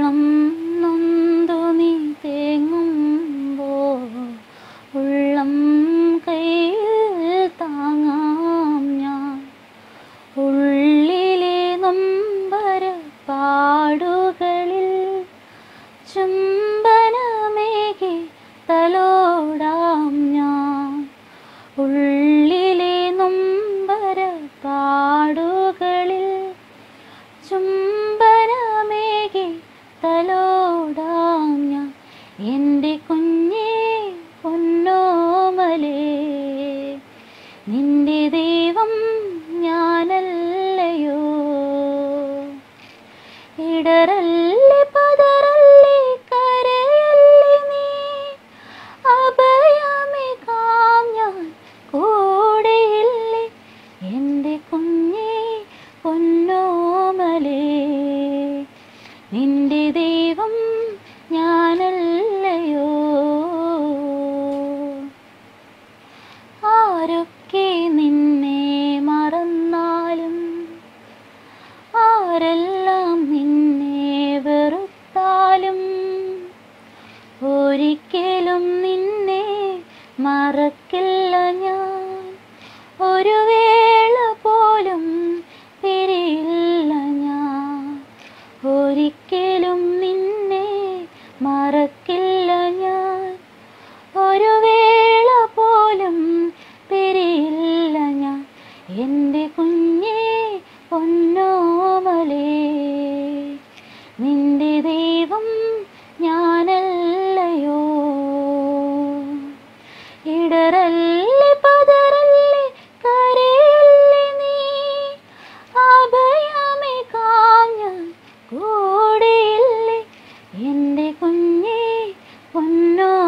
ഉള്ളം നൊന്തു നീ തേങ്ങുമ്പോൾ ഉള്ളം കയ്യിൽ താങ്ങാം ഞാൻ ഉള്ളിലെ നൊമ്പര പാടുകളിൽ ചുംബനമേകി തലോടാം ഞാൻ ഉള്ളിലെ നൊമ്പര പാടുകളിൽ ചുംബനമേകി തലോടാം ഞാൻ എൻ്റെ കുഞ്ഞേ പൊന്നോമലേ നിന്റെ ദൈവം ഞാനല്ലയോ ഇടറല്ലേ പതറല്ലേ കരയല്ലേ നീ അഭയമേകാം ഞാൻ കൂടെയില്ലേ എൻ്റെ കുഞ്ഞേ പൊന്നോമലേ നിന്റെ ദൈവം ഞാനല്ലയോ ആരൊക്കെ നിന്നെ മറന്നാലും ആരെല്ലാം നിന്നെ വെറുത്താലും ഒരിക്കലും നിന്നെ മറക്കില്ല ഞാൻ ഒരു വേള പോലും പിരിയില്ല ഞാൻ ഒരിക്കലും നിന്നെ മറക്കില്ല ഞാൻ ഒരു വേള പോലും പിരിയില്ല ഞാൻ എൻ്റെ കുഞ്ഞേ പൊന്നോമലേ നിന്റെ ദൈവം ഞാനല്ലയോ ഇടറല്ലേ പതറല്ലേ കരയല്ലേ നീ അഭയമേകാം ഞാൻ കൂടെയില്ലേ എൻ്റെ കുഞ്ഞേ പൊന്നോ